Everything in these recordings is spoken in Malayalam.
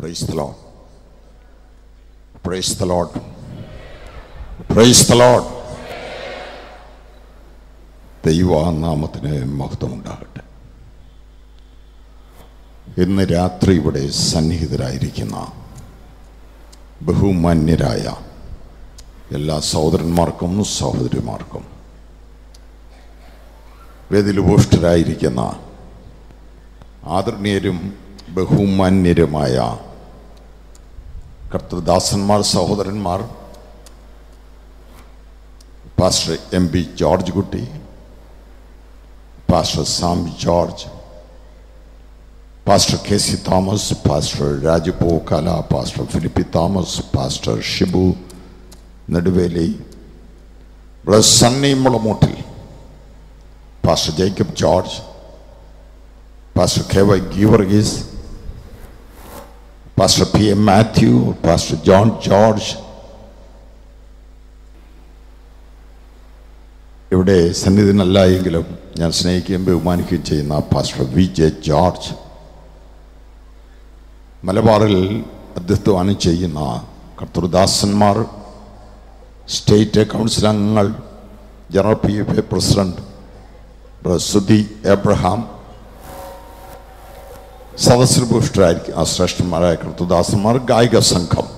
Praise the Lord. Praise the Lord. Praise the Lord. ദൈവനാമത്തിന് മഹത്വമുണ്ടാകട്ടെ ഇന്ന് രാത്രി ഇവിടെ സന്നിഹിതരായിരിക്കുന്ന ബഹുമാന്യരായ എല്ലാ സഹോദരന്മാർക്കും സഹോദരിമാർക്കും വേദിലുഭൂഷ്ടരായിരിക്കുന്ന ആദരണീയരും ബഹുമാന്യരുമായ കർത്തൃദാസന്മാർ സഹോദരന്മാർ pastor M B Georgekutty pastor Sam George pastor K C Thomas pastor Raju Pookkala pastor Philip Thomas pastor Shibu Neduveli brother Sunny Mulamoottil pastor Jacob George pastor K Y Geevarghese pastor P M Mathew pastor John George ഇവിടെ സന്നിധിനല്ല എങ്കിലും ഞാൻ സ്നേഹിക്കുകയും ബഹുമാനിക്കുകയും ചെയ്യുന്ന പാസ്റ്റർ വി ജെ ജോർജ് മലബാറിൽ അധ്യത്വം ചെയ്യുന്ന കർത്തൃദാസന്മാർ സ്റ്റേറ്റ് കൗൺസിൽ അംഗങ്ങൾ general P F A president Sudhi Abraham സദസ്സിൽ പുഷ്ടരായിരിക്കും ആ ശ്രേഷ്ഠന്മാരായ കർത്തദാസന്മാർ ഗായിക സംഘം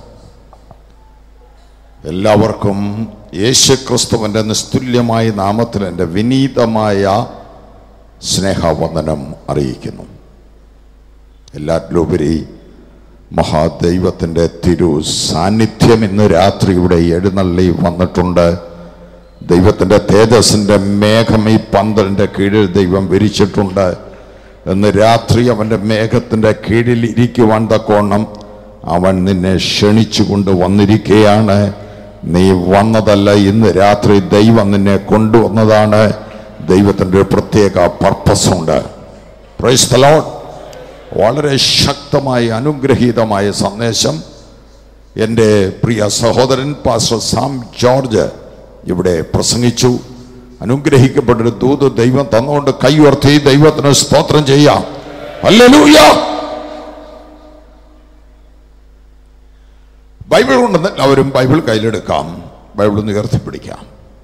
എല്ലാവർക്കും യേശു ക്രിസ്തുവിൻ്റെ നിസ്തുല്യമായ നാമത്തിൽ എൻ്റെ വിനീതമായ സ്നേഹവന്ദനം അറിയിക്കുന്നു എല്ലാറ്റിലുപരി മഹാദൈവത്തിൻ്റെ തിരു സാന്നിധ്യം ഇന്ന് രാത്രി ഇവിടെ എഴുന്നള്ളി വന്നിട്ടുണ്ട് ദൈവത്തിൻ്റെ തേജസ്സിൻ്റെ മേഘം ഈ പന്തലിൻ്റെ കീഴിൽ ദൈവം വിരിച്ചിട്ടുണ്ട് എന്ന് രാത്രി അവൻ്റെ മേഘത്തിൻ്റെ കീഴിൽ ഇരിക്കുവാൻ തക്കോണം അവൻ നിന്നെ ക്ഷണിച്ചു കൊണ്ട് വന്നിരിക്കുകയാണ് നീ വന്നതല്ല ഇന്ന് രാത്രി ദൈവം നിന്നെ കൊണ്ടുവന്നതാണ് ദൈവത്തിൻ്റെ ഒരു പ്രത്യേക പർപ്പസ് ഉണ്ട് പ്രൈസ് ദ ലോർഡ് വളരെ ശക്തമായ അനുഗ്രഹീതമായ സന്ദേശം എൻ്റെ പ്രിയ സഹോദരൻ പാസ്റ്റർ സാം ജോർജ് ഇവിടെ പ്രസംഗിച്ചു അനുഗ്രഹിക്കപ്പെട്ടൊരു ദൂത് ദൈവം തന്നുകൊണ്ട് കൈ ഉയർത്തി ദൈവത്തിന് സ്തോത്രം ചെയ്യാം ഹല്ലേലൂയ ബൈബിൾ കൊണ്ടെന്ന് എല്ലാവരും ബൈബിൾ കയ്യിലെടുക്കാം ബൈബിൾ ഒന്ന് ഉയർത്തിപ്പിടിക്കാം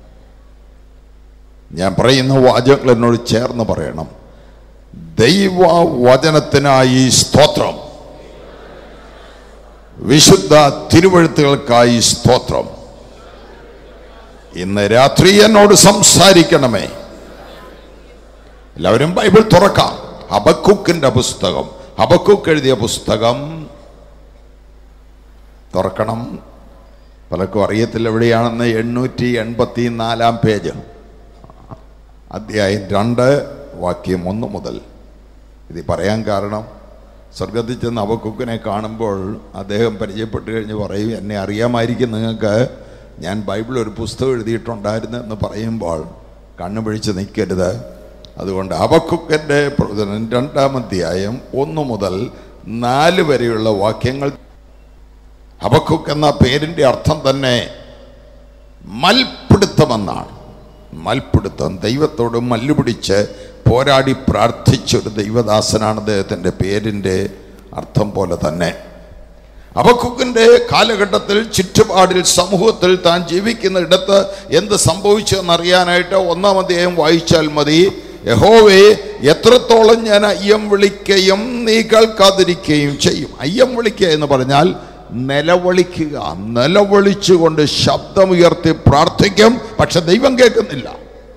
ഞാൻ പറയുന്ന വാചകങ്ങൾ എന്നോട് ചേർന്ന് പറയണം ദൈവ വചനത്തിനായി സ്തോത്രം വിശുദ്ധ തിരുവഴുത്തുകൾക്കായി സ്തോത്രം ഇന്ന് രാത്രി എന്നോട് സംസാരിക്കണമേ എല്ലാവരും ബൈബിൾ തുറക്കാം ഹബക്കുക്കിന്റെ പുസ്തകം ഹബക്കുക്ക് എഴുതിയ പുസ്തകം തുറക്കണം പലർക്കും അറിയത്തില്ല എവിടെയാണെന്ന് എണ്ണൂറ്റി എൺപത്തി നാലാം പേജ് അധ്യായം രണ്ട് വാക്യം ഒന്ന് മുതൽ ഇത് പറയാൻ കാരണം സ്വർഗത്തിൽ ചെന്ന് അവക്കുക്കിനെ കാണുമ്പോൾ അദ്ദേഹം പരിചയപ്പെട്ട് കഴിഞ്ഞ് പറയും എന്നെ അറിയാമായിരിക്കും നിങ്ങൾക്ക് ഞാൻ ബൈബിൾ ഒരു പുസ്തകം എഴുതിയിട്ടുണ്ടായിരുന്നു എന്ന് പറയുമ്പോൾ കണ്ണു പിടിച്ച് നിൽക്കരുത് അതുകൊണ്ട് അവക്കുക്കൻ്റെ പ്രവചനം രണ്ടാം അധ്യായം ഒന്ന് മുതൽ നാല് വരെയുള്ള വാക്യങ്ങൾ ഹബക്കുക്ക് എന്ന പേരിൻ്റെ അർത്ഥം തന്നെ മൽപിടുത്തമെന്നാണ് മൽപിടുത്തം ദൈവത്തോട് മല്ലുപിടിച്ച് പോരാടി പ്രാർത്ഥിച്ച ഒരു ദൈവദാസനാണ് അദ്ദേഹത്തിൻ്റെ പേരിൻ്റെ അർത്ഥം പോലെ തന്നെ അബക്കുക്കിൻ്റെ കാലഘട്ടത്തിൽ ചുറ്റുപാടിൽ സമൂഹത്തിൽ താൻ ജീവിക്കുന്ന ഇടത്ത് എന്ത് സംഭവിച്ചു എന്നറിയാനായിട്ട് ഒന്നാം അധ്യായം വായിച്ചാൽ മതി യഹോവേ എത്രത്തോളം ഞാൻ അയ്യം വിളിക്കുകയും നീ കേൾക്കാതിരിക്കുകയും ചെയ്യും അയ്യം വിളിക്കുക എന്ന് പറഞ്ഞാൽ നിലവിളിക്കുക നിലവിളിച്ചുകൊണ്ട് ശബ്ദമുയർത്തി പ്രാർത്ഥിക്കും പക്ഷെ ദൈവം കേൾക്കുന്നില്ല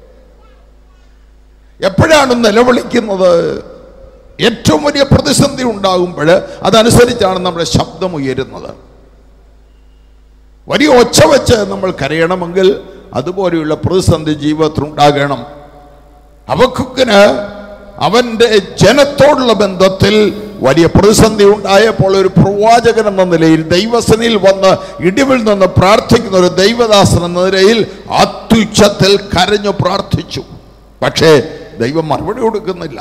എപ്പോഴാണ് നിലവിളിക്കുന്നത് ഏറ്റവും വലിയ പ്രതിസന്ധി ഉണ്ടാകുമ്പോൾ അതനുസരിച്ചാണ് നമ്മുടെ ശബ്ദം ഉയരുന്നത് വലിയ ഒച്ച വെച്ച് നമ്മൾ കരയണമെങ്കിൽ അതുപോലെയുള്ള പ്രതിസന്ധി ജീവിതത്തിൽ ഉണ്ടാകണം അവക്കുക്കിന് അവൻ്റെ ജനത്തോടുള്ള ബന്ധത്തിൽ വലിയ പ്രതിസന്ധി ഉണ്ടായപ്പോൾ ഒരു പ്രവാചകൻ എന്ന നിലയിൽ ദൈവസനിൽ വന്ന് ഇടിവിൽ നിന്ന് പ്രാർത്ഥിക്കുന്ന ഒരു ദൈവദാസൻ എന്ന നിലയിൽ അത്യുച്ചത്തിൽ കരഞ്ഞു പ്രാർത്ഥിച്ചു പക്ഷേ ദൈവം മറുപടി കൊടുക്കുന്നില്ല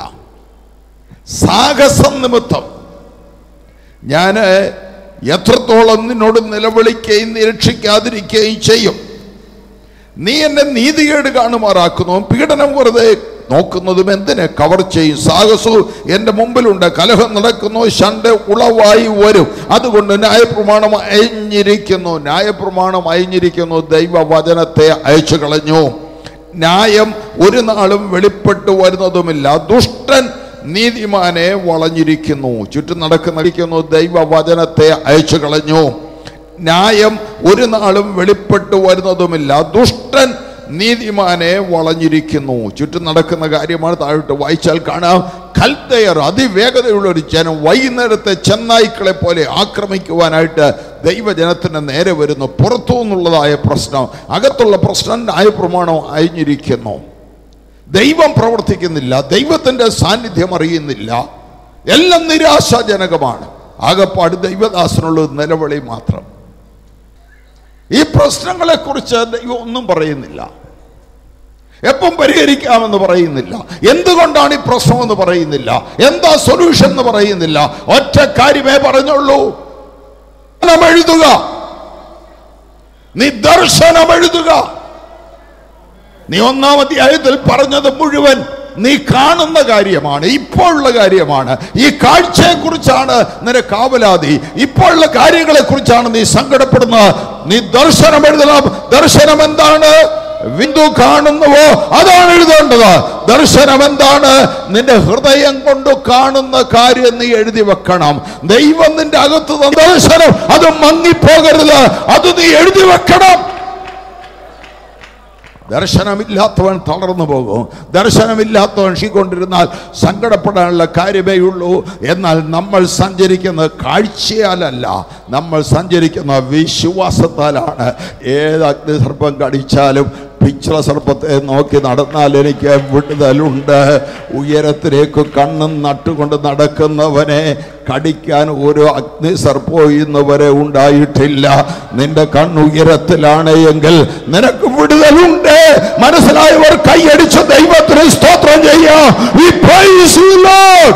സാഹസം നിമിത്തം ഞാൻ എത്രത്തോളം നിന്നോട് നിലവിളിക്കുകയും നിരീക്ഷിക്കാതിരിക്കുകയും ചെയ്യും നീ എന്നെ നീതികേട് കാണുമാറാക്കുന്നു പീഡനം വെറുതെ നോക്കുന്നതും എന്തിന് കവർ ചെയ്യും സാഹസവും എൻ്റെ മുമ്പിലുണ്ട് കലഹം നടക്കുന്നു ശണ്ട ഉളവായി വരും അതുകൊണ്ട് ന്യായപ്രമാണം അയഞ്ഞിരിക്കുന്നു ന്യായപ്രമാണം അയഞ്ഞിരിക്കുന്നു ദൈവവചനത്തെ അയച്ചു കളഞ്ഞു ന്യായം ഒരു നാളും വെളിപ്പെട്ടു വരുന്നതുമില്ല ദുഷ്ടൻ നീതിമാനെ വളഞ്ഞിരിക്കുന്നു ചുറ്റും നടക്കുന്നടിക്കുന്നു ദൈവവചനത്തെ അയച്ചു കളഞ്ഞു ന്യായം ഒരു നാളും വെളിപ്പെട്ടു വരുന്നതുമില്ല ദുഷ്ടൻ നീതിമാനെ വളഞ്ഞിരിക്കുന്നു ചുറ്റും നടക്കുന്ന കാര്യമാണ് താഴോട്ട് വായിച്ചാൽ കാണാം കൽത്തയർ അതിവേഗതയുള്ള ഒരു ജനം വൈകുന്നേരത്തെ ചെന്നായ്ക്കളെ പോലെ ആക്രമിക്കുവാനായിട്ട് ദൈവജനത്തിന് നേരെ വരുന്നു പുറത്തു നിന്നുള്ളതായ പ്രശ്നം അകത്തുള്ള പ്രശ്നം ന്യായപ്രമാണം അയഞ്ഞിരിക്കുന്നു ദൈവം പ്രവർത്തിക്കുന്നില്ല ദൈവത്തിൻ്റെ സാന്നിധ്യം അറിയുന്നില്ല എല്ലാം നിരാശാജനകമാണ് ആകപ്പാട് ദൈവദാസനുള്ള ഒരു നിലവിളി മാത്രം ഈ പ്രശ്നങ്ങളെക്കുറിച്ച് ദൈവം ഒന്നും പറയുന്നില്ല എപ്പം പരിഹരിക്കാമെന്ന് പറയുന്നില്ല എന്തുകൊണ്ടാണ് ഈ പ്രശ്നം എന്ന് പറയുന്നില്ല എന്താ സൊല്യൂഷൻ എന്ന് പറയുന്നില്ല ഒറ്റ കാര്യമേ പറഞ്ഞുള്ളൂ ദർശനം എഴുതുക നീ ദർശനം എഴുതുക നീ ഒന്നാം അധ്യായത്തിൽ പറഞ്ഞത് മുഴുവൻ നീ കാണുന്ന കാര്യമാണ് ഇപ്പോഴുള്ള കാര്യമാണ് ഈ കാഴ്ചയെക്കുറിച്ചാണ് നിന്റെ കാവലാതി ഇപ്പോഴുള്ള കാര്യങ്ങളെ കുറിച്ചാണ് നീ സങ്കടപ്പെടുന്നത് നീ ദർശനം എഴുതണം ദർശനം എന്താണ് ബിന്ദു കാണുന്നുവോ അതാണ് എഴുതേണ്ടത് ദർശനം എന്താണ് നിന്റെ ഹൃദയം കൊണ്ട് കാണുന്ന കാര്യം നീ എഴുതി വെക്കണം ദൈവം നിന്റെ അകത്ത് തന്ന ദർശനം അത് മങ്ങിപ്പോകരുത് അത് നീ എഴുതി വെക്കണം ദർശനമില്ലാത്തവൻ തളർന്നു പോകും ദർശനമില്ലാത്തവൻ ക്ഷീക്കൊണ്ടിരുന്നാൽ സങ്കടപ്പെടാനുള്ള കാര്യമേ ഉള്ളൂ എന്നാൽ നമ്മൾ സഞ്ചരിക്കുന്നത് കാഴ്ചയാലല്ല നമ്മൾ സഞ്ചരിക്കുന്ന വിശ്വാസത്താലാണ് ഏത് അഗ്നിസർപ്പം കടിച്ചാലും പിച്ചള സർപ്പത്തെ നോക്കി നടന്നാൽ എനിക്ക് വിടുതലുണ്ട് ഉയരത്തിലേക്ക് കണ്ണും നട്ടുകൊണ്ട് നടക്കുന്നവനെ കടിക്കാൻ ഒരു അഗ്നിസർപ്പവും ഇന്ന് വരെ ഉണ്ടായിട്ടില്ല നിന്റെ കണ്ണുയരത്തിലാണ് എങ്കിൽ നിനക്ക് വിടുതലുണ്ട് മനസ്സിലായവർ കൈയടിച്ച് ദൈവത്തിന് സ്തോത്രം ചെയ്യാം We praise you, Lord.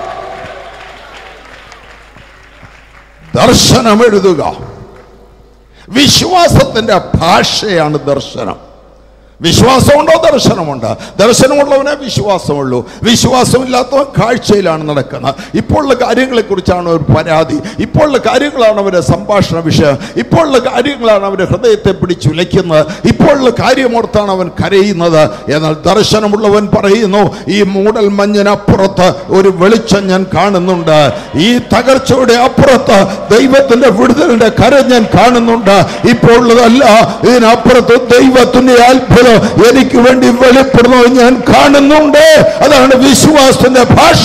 ദർശനം എഴുതുക വിശ്വാസത്തിന്റെ ഭാഷയാണ് ദർശനം വിശ്വാസമുണ്ടോ ദർശനമുണ്ട് ദർശനമുള്ളവനെ വിശ്വാസമുള്ളൂ വിശ്വാസമില്ലാത്തവൻ കാഴ്ചയിലാണ് നടക്കുന്നത് ഇപ്പോഴുള്ള കാര്യങ്ങളെക്കുറിച്ചാണ് ഒരു പരാതി ഇപ്പോഴുള്ള കാര്യങ്ങളാണ് അവരുടെ സംഭാഷണ വിഷയം ഇപ്പോഴുള്ള കാര്യങ്ങളാണ് അവരുടെ ഹൃദയത്തെ പിടിച്ചുലയ്ക്കുന്നത് ഇപ്പോഴുള്ള കാര്യമോർത്താണ് അവൻ കരയുന്നത് എന്നാൽ ദർശനമുള്ളവൻ പറയുന്നു ഈ മൂടൽ മഞ്ഞിനപ്പുറത്ത് ഒരു വെളിച്ചം ഞാൻ കാണുന്നുണ്ട് ഈ തകർച്ചയുടെ അപ്പുറത്ത് ദൈവത്തിന്റെ വിടുതലിന്റെ കര ഞാൻ കാണുന്നുണ്ട് ഇപ്പോൾ ഉള്ളതല്ല ഇതിനപ്പുറത്ത് ദൈവത്തിന്റെ അത്ഭുതം എനിക്ക് വേണ്ടി വെളിപ്പെടുന്നത് ഞാൻ കാണുന്നുണ്ട് അതാണ് വിശ്വാസത്തിന്റെ ഭാഷ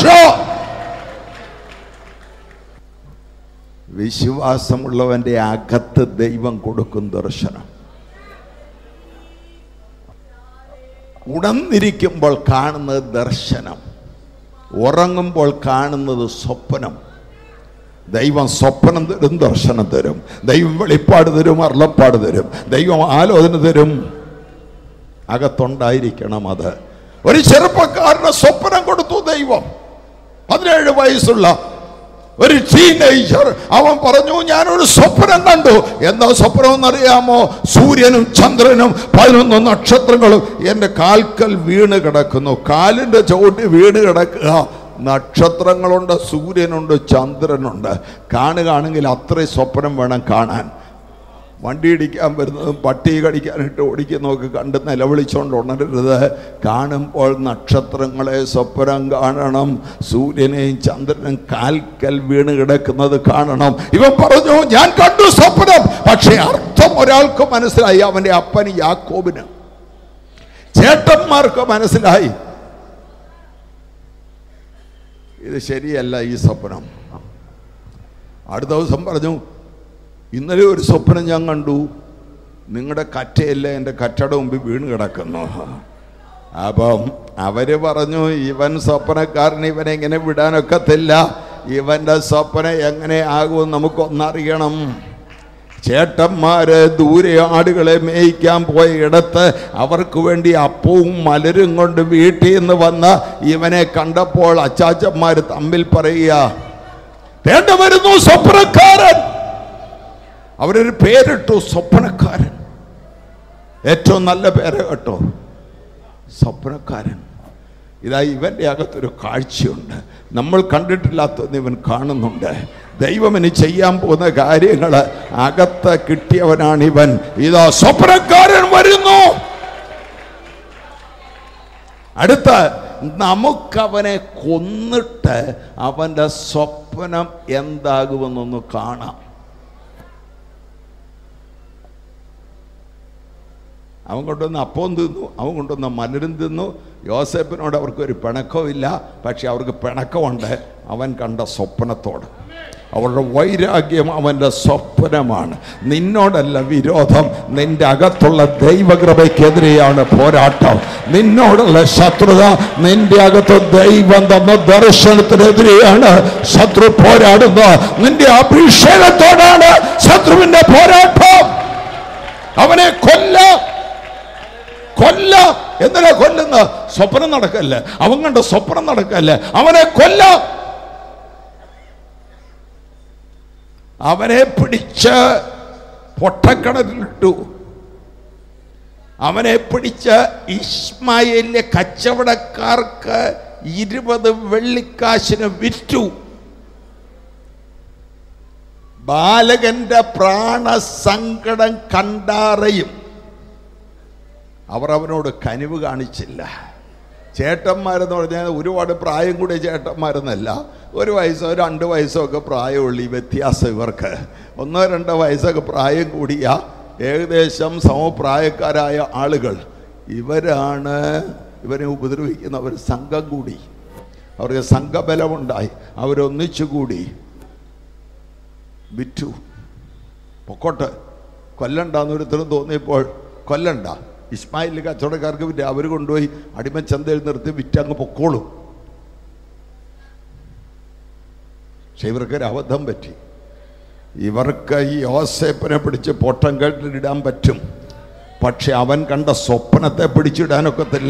വിശ്വാസമുള്ളവന്റെ അകത്ത് ദൈവം കൊടുക്കും ദർശനം ഉണർന്നിരിക്കുമ്പോൾ കാണുന്നത് ദർശനം ഉറങ്ങുമ്പോൾ കാണുന്നത് സ്വപ്നം ദൈവം സ്വപ്നം തരും ദർശനം തരും ദൈവം വെളിപ്പാട് തരും അരുളപ്പാട് തരും ദൈവം ആലോചന തരും അകത്തുണ്ടായിരിക്കണം അത് ഒരു ചെറുപ്പക്കാരന് സ്വപ്നം കൊടുത്തു ദൈവം പതിനേഴ് വയസ്സുള്ള ഒരു ടീനേജർ അവൻ പറഞ്ഞു ഞാനൊരു സ്വപ്നം കണ്ടു എന്താ സ്വപ്നം എന്നറിയാമോ സൂര്യനും ചന്ദ്രനും പതിനൊന്ന് നക്ഷത്രങ്ങളും എൻ്റെ കാൽക്കൽ വീണ് കിടക്കുന്നു കാലിൻ്റെ ചുവട്ടി വീണ് കിടക്കുക നക്ഷത്രങ്ങളുണ്ട് സൂര്യനുണ്ട് ചന്ദ്രനുണ്ട് കാണുകയാണെങ്കിൽ അത്രയും സ്വപ്നം വേണം കാണാൻ വണ്ടി ഇടിക്കാൻ വരുന്നതും പട്ടി കടിക്കാനിട്ട് ഓടിക്കുന്നതൊക്കെ കണ്ട് നിലവിളിച്ചുകൊണ്ട് ഉണരരുത് കാണുമ്പോൾ നക്ഷത്രങ്ങളെ സ്വപ്നം കാണണം സൂര്യനെയും ചന്ദ്രനും കാൽക്കൽ വീണ് കിടക്കുന്നത് കാണണം ഇവൻ പറഞ്ഞു ഞാൻ കണ്ടു സ്വപ്നം പക്ഷേ അർത്ഥം ഒരാൾക്ക് മനസ്സിലായി അവൻ്റെ അപ്പന് യാക്കോബിന് ചേട്ടന്മാർക്ക് മനസ്സിലായി ഇത് ശരിയല്ല ഈ സ്വപ്നം അടുത്ത ദിവസം പറഞ്ഞു ഇന്നലെ ഒരു സ്വപ്നം ഞാൻ കണ്ടു നിങ്ങളുടെ കറ്റയല്ല എൻ്റെ കറ്റയുടെ മുമ്പിൽ വീണ് കിടക്കുന്നു അപ്പം അവര് പറഞ്ഞു ഇവൻ സ്വപ്നക്കാരൻ ഇവനെ ഇങ്ങനെ വിടാനൊക്കത്തില്ല ഇവന്റെ സ്വപ്നം എങ്ങനെ ആകുമെന്ന് നമുക്കൊന്നറിയണം ചേട്ടന്മാര് ദൂരെ ആടുകളെ മേയിക്കാൻ പോയ ഇടത്ത് അവർക്ക് വേണ്ടി അപ്പവും മലരും കൊണ്ട് വീട്ടിൽ നിന്ന് വന്ന ഇവനെ കണ്ടപ്പോൾ അച്ചാച്ചന്മാര് തമ്മിൽ പറയുക തേണ്ട വരുന്നു സ്വപ്നക്കാരൻ അവരൊരു പേരിട്ടു സ്വപ്നക്കാരൻ ഏറ്റവും നല്ല പേര് കേട്ടോ സ്വപ്നക്കാരൻ ഇതാ ഇവൻ്റെ അകത്തൊരു കാഴ്ചയുണ്ട് നമ്മൾ കണ്ടിട്ടില്ലാത്തതെന്ന് ഇവൻ കാണുന്നുണ്ട് ദൈവം ഇനി ചെയ്യാൻ പോകുന്ന കാര്യങ്ങൾ അകത്ത് കിട്ടിയവനാണ് ഇവൻ ഇതാ സ്വപ്നക്കാരൻ വരുന്നു അടുത്ത നമുക്കവനെ കൊന്നിട്ട് അവൻ്റെ സ്വപ്നം എന്താകുമെന്നൊന്ന് കാണാം അവൻ കൊണ്ടുവന്ന അപ്പം തിന്നു അവൻ കൊണ്ടുവന്ന മലരും തിന്നു യോസേപ്പിനോട് അവർക്കൊരു പിണക്കമില്ല പക്ഷെ അവർക്ക് പിണക്കമുണ്ട് അവൻ കണ്ട സ്വപ്നത്തോട് അവരുടെ വൈരാഗ്യം അവൻ്റെ സ്വപ്നമാണ് നിന്നോടല്ല വിരോധം നിന്റെ അകത്തുള്ള ദൈവകൃപയ്ക്കെതിരെയാണ് പോരാട്ടം നിന്നോടുള്ള ശത്രുത നിന്റെ അകത്ത് ദൈവം തന്ന ദർശനത്തിനെതിരെയാണ് ശത്രു പോരാടുന്നത് നിന്റെ അഭിഷേകത്തോടാണ് ശത്രുവിന്റെ പോരാട്ടം അവനെ കൊല്ല കൊല്ല എന്തിനാ കൊല്ലുന്ന സ്വപ്നം നടക്കല്ല അവൻ കണ്ട സ്വപ്നം നടക്കല്ല അവനെ കൊല്ല അവനെ പിടിച്ച് പൊട്ടക്കടലിട്ടു അവനെ പിടിച്ച് ഇസ്മായിലിലെ കച്ചവടക്കാർക്ക് ഇരുപത് വെള്ളിക്കാശിന് വിറ്റു ബാലകന്റെ പ്രാണസങ്കടം കണ്ടാറയും അവർ അവനോട് കനിവ് കാണിച്ചില്ല ചേട്ടന്മാരെന്ന് പറഞ്ഞാൽ ഒരുപാട് പ്രായം കൂടിയ ചേട്ടന്മാരെന്നല്ല ഒരു വയസ്സോ രണ്ട് വയസ്സോ ഒക്കെ പ്രായമുള്ളൂ ഈ വ്യത്യാസം ഇവർക്ക് ഒന്നോ രണ്ടോ വയസ്സൊക്കെ പ്രായം കൂടിയ ഏകദേശം സമപ്രായക്കാരായ ആളുകൾ ഇവരാണ് ഇവരെ ഉപദ്രവിക്കുന്ന ഒരു സംഘം കൂടി അവർക്ക് സംഘബലമുണ്ടായി അവരൊന്നിച്ചു കൂടി വിറ്റു പൊക്കോട്ട് കൊല്ലണ്ടെന്നൊരുത്തരും തോന്നിയപ്പോൾ കൊല്ലണ്ട ഇസ്മായിൽ കച്ചവടക്കാർക്ക് വിറ്റ് അവർ കൊണ്ടുപോയി അടിമച്ചന്തയിൽ നിർത്തി വിറ്റങ്ങ് പൊക്കോളും പക്ഷെ ഇവർക്കൊരു അബദ്ധം പറ്റി ഇവർക്ക് ഈ യോസേപ്പിനെ പിടിച്ച് പൊട്ടം കെട്ടിടാൻ പറ്റും പക്ഷെ അവൻ കണ്ട സ്വപ്നത്തെ പിടിച്ചിടാനൊക്കത്തില്ല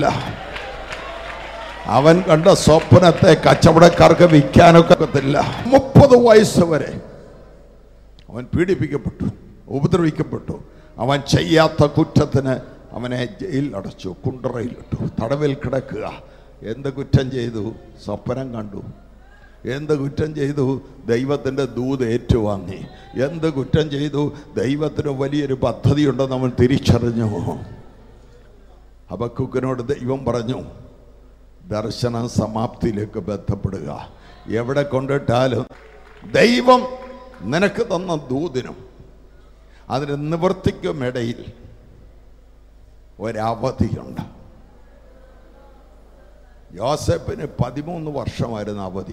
അവൻ കണ്ട സ്വപ്നത്തെ കച്ചവടക്കാർക്ക് വിൽക്കാനൊക്കെ ഒക്കത്തില്ല മുപ്പത് വയസ്സ് വരെ അവൻ പീഡിപ്പിക്കപ്പെട്ടു ഉപദ്രവിക്കപ്പെട്ടു അവൻ ചെയ്യാത്ത കുറ്റത്തിന് അവനെ ജയിലിൽ അടച്ചു കുണ്ടറയിലിട്ടു തടവിൽ കിടക്കുക എന്ത് കുറ്റം ചെയ്തു സ്വപ്നം കണ്ടു എന്ത് കുറ്റം ചെയ്തു ദൈവത്തിൻ്റെ ദൂത് ഏറ്റുവാങ്ങി എന്ത് കുറ്റം ചെയ്തു ദൈവത്തിന് വലിയൊരു പദ്ധതിയുണ്ടെന്ന് അവൻ തിരിച്ചറിഞ്ഞു അബക്കുക്കിനോട് ദൈവം പറഞ്ഞു ദർശന സമാപ്തിയിലേക്ക് ബന്ധപ്പെടുക എവിടെ കൊണ്ടിട്ടാലും ദൈവം നിനക്ക് തന്ന ദൂതിനും അതിന് നിവൃത്തിക്കും ഇടയിൽ ഒരവധിയുണ്ട് യോസഫിന് പതിമൂന്ന് വർഷമായിരുന്നു അവധി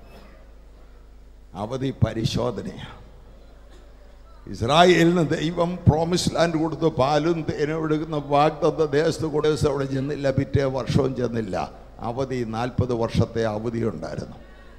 അവധി പരിശോധനയാണ് ഇസ്രായേലിന് ദൈവം പ്രോമിസ് ലാൻഡ് കൊടുത്ത് പാലും തേനും എടുക്കുന്ന വാഗ്ദത്ത ദേശത്ത് കൂടെ ദിവസം അവിടെ ചെന്നില്ല പിറ്റേ വർഷവും ചെന്നില്ല അവധി നാൽപ്പത് വർഷത്തെ അവധി ഉണ്ടായിരുന്നു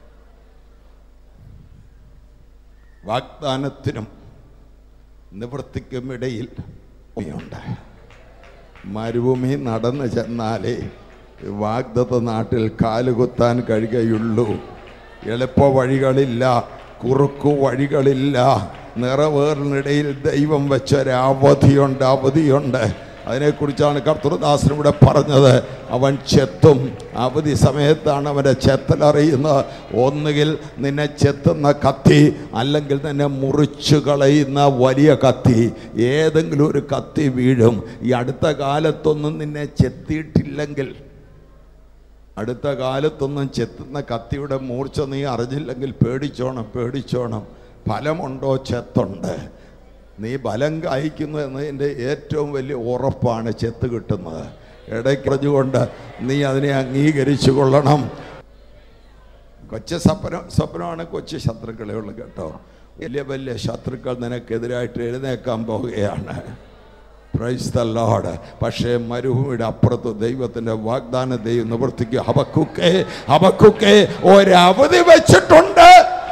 വാഗ്ദാനത്തിനും നിവൃത്തിക്കും ഇടയിൽ ഉണ്ട് മരുഭൂമി നടന്നു ചെന്നാലേ വാഗ്ദത്ത നാട്ടിൽ കാലുകുത്താൻ കഴിയുകയുള്ളൂ എളുപ്പ വഴികളില്ല കുറുക്കു വഴികളില്ല നിറവേറിനിടയിൽ ദൈവം വെച്ചൊരവധിയുണ്ട് അവധിയുണ്ട് അതിനെക്കുറിച്ചാണ് കർത്തൃദാസൻ ഇവിടെ പറഞ്ഞത് അവൻ ചെത്തും അവധി സമയത്താണ് അവൻ്റെ ചെത്തലറിയുന്നത് ഒന്നുകിൽ നിന്നെ ചെത്തുന്ന കത്തി അല്ലെങ്കിൽ നിന്നെ മുറിച്ചു കളയുന്ന വലിയ കത്തി ഏതെങ്കിലും ഒരു കത്തി വീഴും ഈ അടുത്ത കാലത്തൊന്നും നിന്നെ ചെത്തിയിട്ടില്ലെങ്കിൽ അടുത്ത കാലത്തൊന്നും ചെത്തുന്ന കത്തിയുടെ മൂർച്ച നീ അറിഞ്ഞില്ലെങ്കിൽ പേടിച്ചോണം പേടിച്ചോണം ഫലമുണ്ടോ ചെത്തുണ്ട് നീ ബലം കായ്ക്കുന്നു എന്നതിൻ്റെ ഏറ്റവും വലിയ ഉറപ്പാണ് ചെത്ത് കിട്ടുന്നത് ഇടയ്ക്കറിഞ്ഞുകൊണ്ട് നീ അതിനെ അംഗീകരിച്ചു കൊള്ളണം കൊച്ചു സ്വപ്നം സ്വപ്നമാണ് കൊച്ചു ശത്രുക്കളെ ഉള്ളു കേട്ടോ വലിയ വലിയ ശത്രുക്കൾ നിനക്കെതിരായിട്ട് എഴുന്നേക്കാൻ പോവുകയാണ് പ്രൈസ് ദ ലോഡ് പക്ഷേ മരുഭൂമിയുടെ അപ്പുറത്ത് ദൈവത്തിൻ്റെ വാഗ്ദാന ദൈവം നിവർത്തിക്കുക ഹബക്കുക്കെ ഹബക്കുക്കെ ഒരവധി വെച്ചിട്ടുണ്ട്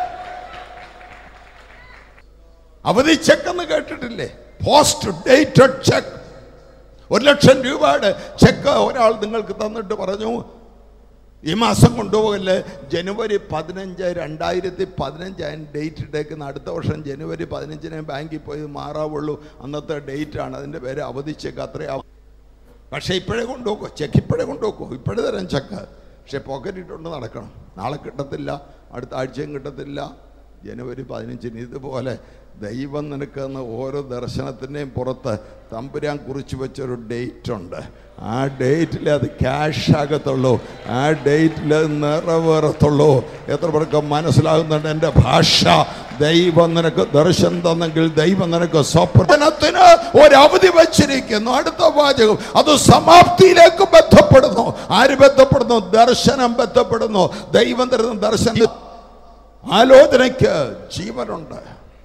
അവധി ചെക്ക് എന്ന് കേട്ടിട്ടില്ലേ പോസ്റ്റ് ഡേറ്റഡ് ചെക്ക് ഒരു ലക്ഷം രൂപയുടെ ചെക്ക് ഒരാൾ നിങ്ങൾക്ക് തന്നിട്ട് പറഞ്ഞു ഈ മാസം കൊണ്ടുപോകല്ലേ ജനുവരി പതിനഞ്ച് രണ്ടായിരത്തി പതിനഞ്ചായിരം ഡേറ്റ് ഇട്ടേക്കുന്ന അടുത്ത വർഷം ജനുവരി പതിനഞ്ചിന് ബാങ്കിൽ പോയി മാറാവുള്ളൂ അന്നത്തെ ഡേറ്റാണ് അതിൻ്റെ പേര് അവധി ചെക്ക് അത്രയാവും പക്ഷേ ഇപ്പോഴേ കൊണ്ടുപോക്കോ ചെക്ക് ഇപ്പോഴേ കൊണ്ടുപോക്കോ ഇപ്പോഴേ തരാം ചെക്ക് പക്ഷെ പോക്കറ്റിട്ടുണ്ട് നടക്കണം നാളെ കിട്ടത്തില്ല അടുത്ത ആഴ്ചയും കിട്ടത്തില്ല ജനുവരി പതിനഞ്ചിന് ഇതുപോലെ ദൈവം നിനക്ക് തന്ന ഓരോ ദർശനത്തിൻ്റെയും പുറത്ത് തമ്പുരാൻ കുറിച്ച് വെച്ചൊരു ഡേറ്റ് ഉണ്ട് ആ ഡേറ്റിൽ അത് ക്യാഷ് ആകത്തുള്ളൂ ആ ഡേറ്റിൽ അത് നിറവേറത്തുള്ളൂ എത്ര പേർക്ക് മനസ്സിലാകുന്നുണ്ട് എൻ്റെ ഭാഷ ദൈവം നിനക്ക് ദർശനം തന്നെങ്കിൽ ദൈവം നിനക്ക് സ്വപ്നത്തിന് ഒരവധി വച്ചിരിക്കുന്നു അടുത്ത വാചകം അത് സമാപ്തിയിലേക്ക് ബന്ധപ്പെടുന്നു ആര് ബന്ധപ്പെടുന്നു ദർശനം ബന്ധപ്പെടുന്നു ദൈവം തരുന്ന ദർശനം ആലോചനയ്ക്ക് ജീവനുണ്ട്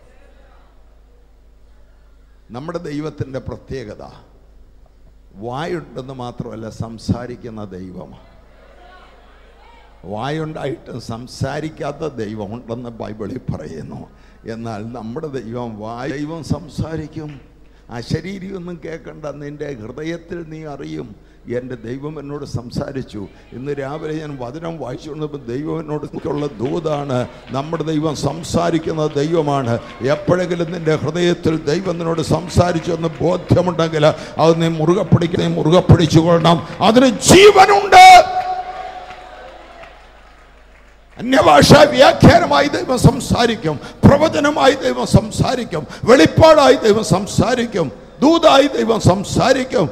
നമ്മുടെ ദൈവത്തിൻ്റെ പ്രത്യേകത വായുണ്ടെന്ന് മാത്രമല്ല സംസാരിക്കുന്ന ദൈവമാണ് വായുണ്ടായിട്ടും സംസാരിക്കാത്ത ദൈവമുണ്ടെന്ന് ബൈബിളിൽ പറയുന്നു എന്നാൽ നമ്മുടെ ദൈവം വായു ദൈവം സംസാരിക്കും അശരീരിയൊന്നും കേൾക്കണ്ട നിൻ്റെ ഹൃദയത്തിൽ നീ അറിയും എൻ്റെ ദൈവം എന്നോട് സംസാരിച്ചു ഇന്ന് രാവിലെ ഞാൻ വചനം വായിച്ചുകൊണ്ടപ്പോൾ ദൈവം എന്നോട് ഉള്ള ദൂതാണ് നമ്മുടെ ദൈവം സംസാരിക്കുന്ന ദൈവമാണ് എപ്പോഴെങ്കിലും നിൻ്റെ ഹൃദയത്തിൽ ദൈവം നിന്നോട് സംസാരിച്ചു എന്ന് ബോധ്യമുണ്ടെങ്കിൽ അത് നീ മുറുകെ പിടിക്കുക നീ മുറുകെ പിടിച്ചുകൊള്ളണം അതിന് ജീവനുണ്ട് അന്യഭാഷ വ്യാഖ്യാനമായി ദൈവം സംസാരിക്കും പ്രവചനമായി ദൈവം സംസാരിക്കും വെളിപ്പാടായി ദൈവം സംസാരിക്കും ദൂതായി ദൈവം സംസാരിക്കും